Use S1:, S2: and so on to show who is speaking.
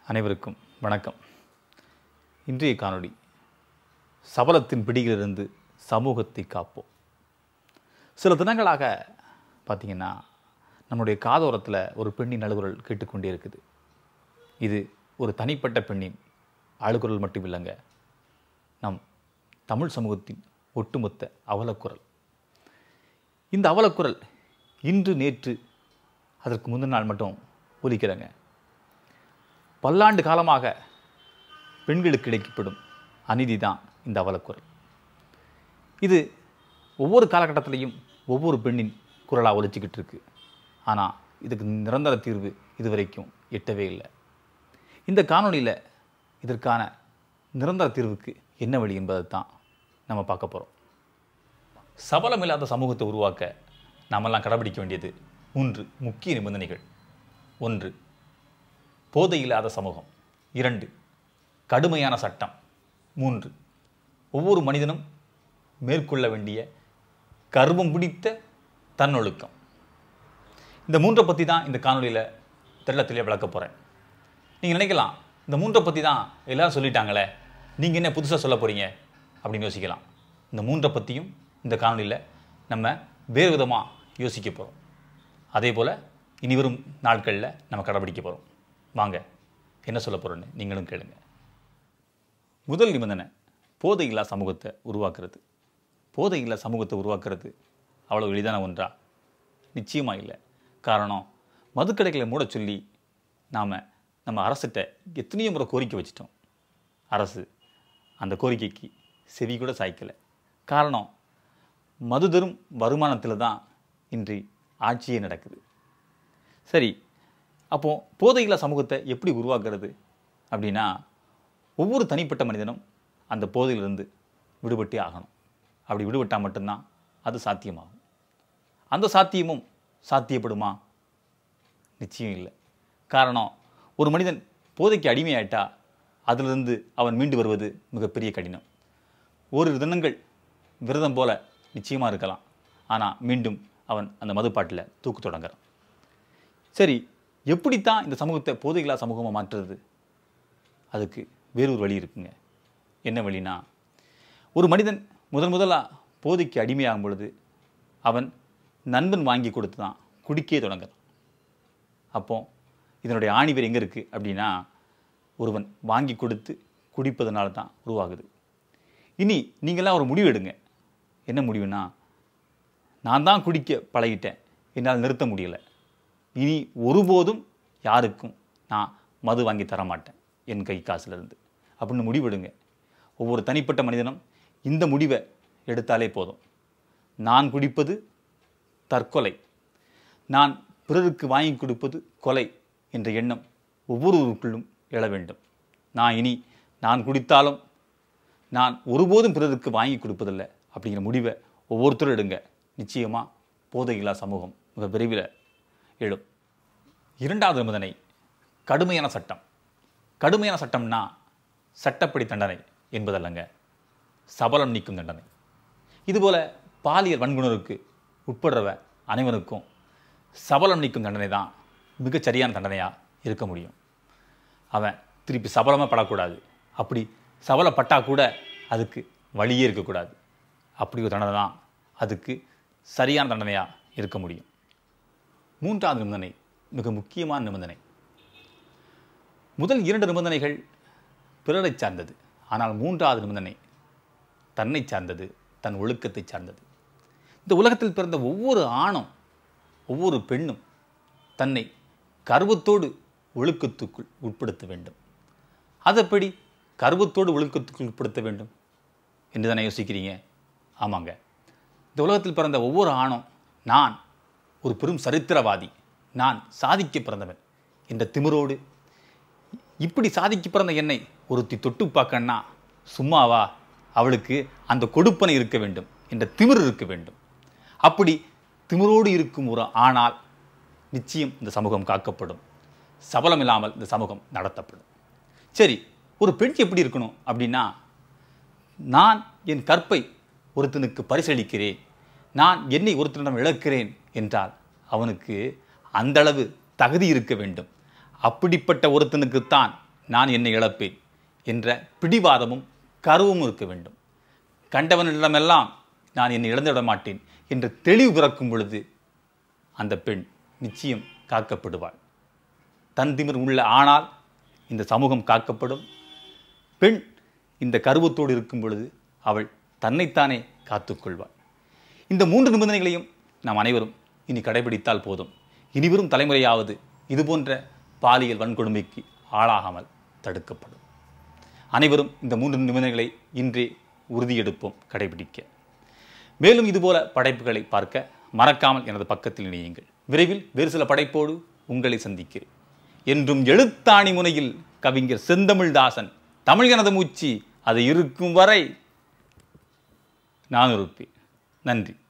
S1: அனைவருக்கும் வணக்கம் இன்றைய காணொளி சபலத்தின் பிடியிலிருந்து சமூகத்தை காப்போம் சில தினங்களாக பார்த்தீங்கன்னா நம்முடைய காதோரத்தில் ஒரு பெண்ணின் அழுகுரல் கேட்டுக்கொண்டே இருக்குது இது ஒரு தனிப்பட்ட பெண்ணின் அழுகுரல் மட்டும் இல்லைங்க நம் தமிழ் சமூகத்தின் ஒட்டுமொத்த அவலக்குரல் இந்த அவலக்குரல் இன்று நேற்று அதற்கு முந்தின நாள் மட்டும் ஒலிக்கிறேங்க பல்லாண்டு காலமாக பெண்களுக்கு இழைக்கப்படும் அநீதி தான் இந்த அவலக்குரல் இது ஒவ்வொரு காலகட்டத்திலையும் ஒவ்வொரு பெண்ணின் குரலாக ஒலிச்சிக்கிட்டு இருக்கு ஆனால் இதுக்கு நிரந்தர தீர்வு இதுவரைக்கும் எட்டவே இல்லை இந்த காணொளியில் இதற்கான நிரந்தர தீர்வுக்கு என்ன வழி என்பதை தான் நம்ம பார்க்க போகிறோம் சபலமில்லாத சமூகத்தை உருவாக்க நாமெல்லாம் கடைபிடிக்க வேண்டியது மூன்று முக்கிய நிபந்தனைகள் ஒன்று போதை இல்லாத சமூகம் இரண்டு கடுமையான சட்டம் மூன்று ஒவ்வொரு மனிதனும் மேற்கொள்ள வேண்டிய கர்வம் பிடித்த தன்னொழுக்கம் இந்த மூன்றை பற்றி தான் இந்த காணொளியில் தெள்ள தெளிவாக விளக்க போகிறேன் நீங்கள் நினைக்கலாம் இந்த மூன்றை பற்றி தான் எல்லாரும் சொல்லிட்டாங்களே நீங்கள் என்ன புதுசாக சொல்ல போகிறீங்க அப்படின்னு யோசிக்கலாம் இந்த மூன்றை பற்றியும் இந்த காணொளியில் நம்ம வேறு விதமாக யோசிக்க போகிறோம் அதே போல் இனி வரும் நாட்களில் நம்ம கடைபிடிக்க போகிறோம் வாங்க என்ன சொல்ல போகிறோன்னு நீங்களும் கேளுங்க முதல் நிபந்தனை போதையில்லா சமூகத்தை உருவாக்குறது போதையில்லா சமூகத்தை உருவாக்குறது அவ்வளோ எளிதான ஒன்றா நிச்சயமாக இல்லை காரணம் மதுக்கடைகளை மூட சொல்லி நாம் நம்ம அரசிட்ட எத்தனையோ முறை கோரிக்கை வச்சிட்டோம் அரசு அந்த கோரிக்கைக்கு செவி கூட சாய்க்கலை காரணம் மது தரும் வருமானத்தில் தான் இன்றி ஆட்சியே நடக்குது சரி அப்போ போதையில்லா சமூகத்தை எப்படி உருவாக்குறது அப்படின்னா ஒவ்வொரு தனிப்பட்ட மனிதனும் அந்த போதையிலிருந்து விடுபட்டே ஆகணும் அப்படி விடுபட்டால் மட்டும்தான் அது சாத்தியமாகும் அந்த சாத்தியமும் சாத்தியப்படுமா நிச்சயம் இல்லை காரணம் ஒரு மனிதன் போதைக்கு அடிமையாயிட்டா அதிலிருந்து அவன் மீண்டு வருவது மிகப்பெரிய கடினம் ஒரு தினங்கள் விரதம் போல நிச்சயமாக இருக்கலாம் ஆனால் மீண்டும் அவன் அந்த மதுப்பாட்டில் தூக்கு தொடங்குறான் சரி எப்படித்தான் இந்த சமூகத்தை போதைகளா சமூகமாக மாற்றுறது அதுக்கு வேறொரு வழி இருக்குங்க என்ன வழினா ஒரு மனிதன் முதன் முதலாக போதைக்கு அடிமையாகும் பொழுது அவன் நண்பன் வாங்கி கொடுத்து தான் குடிக்கே தொடங்குறான் அப்போ இதனுடைய ஆணிவர் எங்கே இருக்குது அப்படின்னா ஒருவன் வாங்கி கொடுத்து குடிப்பதனால தான் உருவாகுது இனி நீங்களாம் ஒரு முடிவு எடுங்க என்ன முடிவுனா நான் தான் குடிக்க பழகிட்டேன் என்னால் நிறுத்த முடியலை இனி ஒருபோதும் யாருக்கும் நான் மது வாங்கி தர மாட்டேன் என் கை காசுலேருந்து அப்படின்னு முடிவெடுங்க ஒவ்வொரு தனிப்பட்ட மனிதனும் இந்த முடிவை எடுத்தாலே போதும் நான் குடிப்பது தற்கொலை நான் பிறருக்கு வாங்கி கொடுப்பது கொலை என்ற எண்ணம் ஒவ்வொருவருக்குள்ளும் எழ வேண்டும் நான் இனி நான் குடித்தாலும் நான் ஒருபோதும் பிறருக்கு வாங்கி கொடுப்பதில்லை அப்படிங்கிற முடிவை ஒவ்வொருத்தரும் எடுங்க நிச்சயமாக போதையில்லா சமூகம் மிக விரைவில் எழும் இரண்டாவது நிபந்தனை கடுமையான சட்டம் கடுமையான சட்டம்னா சட்டப்படி தண்டனை என்பதல்லங்க சபலம் நீக்கும் தண்டனை இதுபோல் பாலியல் வன்குணருக்கு உட்படுறவ அனைவருக்கும் சபலம் நீக்கும் தண்டனை தான் மிகச் சரியான தண்டனையாக இருக்க முடியும் அவன் திருப்பி சபலமாக படக்கூடாது அப்படி சபலப்பட்டா கூட அதுக்கு வழியே இருக்கக்கூடாது அப்படி ஒரு தண்டனை தான் அதுக்கு சரியான தண்டனையாக இருக்க முடியும் மூன்றாவது நிபந்தனை மிக முக்கியமான நிபந்தனை முதல் இரண்டு நிபந்தனைகள் பிறரை சார்ந்தது ஆனால் மூன்றாவது நிபந்தனை தன்னை சார்ந்தது தன் ஒழுக்கத்தை சார்ந்தது இந்த உலகத்தில் பிறந்த ஒவ்வொரு ஆணும் ஒவ்வொரு பெண்ணும் தன்னை கர்வத்தோடு ஒழுக்கத்துக்குள் உட்படுத்த வேண்டும் அதப்படி கர்வத்தோடு ஒழுக்கத்துக்குள் உட்படுத்த வேண்டும் என்று தானே யோசிக்கிறீங்க ஆமாங்க இந்த உலகத்தில் பிறந்த ஒவ்வொரு ஆணும் நான் ஒரு பெரும் சரித்திரவாதி நான் சாதிக்க பிறந்தவன் என்ற திமிரோடு இப்படி சாதிக்க பிறந்த என்னை ஒருத்தி தொட்டு பார்க்கன்னா சும்மாவா அவளுக்கு அந்த கொடுப்பனை இருக்க வேண்டும் என்ற திமிர் இருக்க வேண்டும் அப்படி திமிரோடு இருக்கும் ஒரு ஆனால் நிச்சயம் இந்த சமூகம் காக்கப்படும் சபலம் இல்லாமல் இந்த சமூகம் நடத்தப்படும் சரி ஒரு பெண் எப்படி இருக்கணும் அப்படின்னா நான் என் கற்பை ஒருத்தனுக்கு பரிசளிக்கிறேன் நான் என்னை ஒருத்தனிடம் இழக்கிறேன் என்றால் அவனுக்கு அந்தளவு தகுதி இருக்க வேண்டும் அப்படிப்பட்ட ஒருத்தனுக்குத்தான் நான் என்னை இழப்பேன் என்ற பிடிவாதமும் கருவும் இருக்க வேண்டும் கண்டவனிடமெல்லாம் நான் என்னை இழந்துவிட மாட்டேன் என்ற தெளிவு பிறக்கும் பொழுது அந்த பெண் நிச்சயம் காக்கப்படுவாள் தந்திமிர் உள்ள ஆனால் இந்த சமூகம் காக்கப்படும் பெண் இந்த கருவத்தோடு இருக்கும் பொழுது அவள் தன்னைத்தானே காத்துக்கொள்வாள் இந்த மூன்று நிபந்தனைகளையும் நாம் அனைவரும் இனி கடைபிடித்தால் போதும் இனிவரும் தலைமுறையாவது இதுபோன்ற பாலியல் வன்கொடுமைக்கு ஆளாகாமல் தடுக்கப்படும் அனைவரும் இந்த மூன்று நிபந்தனைகளை இன்றே உறுதியெடுப்போம் கடைபிடிக்க மேலும் இதுபோல படைப்புகளை பார்க்க மறக்காமல் எனது பக்கத்தில் இணையுங்கள் விரைவில் வேறு சில படைப்போடு உங்களை சந்திக்கிறேன் என்றும் எழுத்தாணி முனையில் கவிஞர் செந்தமிழ்தாசன் தமிழ் எனது மூச்சு அது இருக்கும் வரை நான் இருப்பேன் நன்றி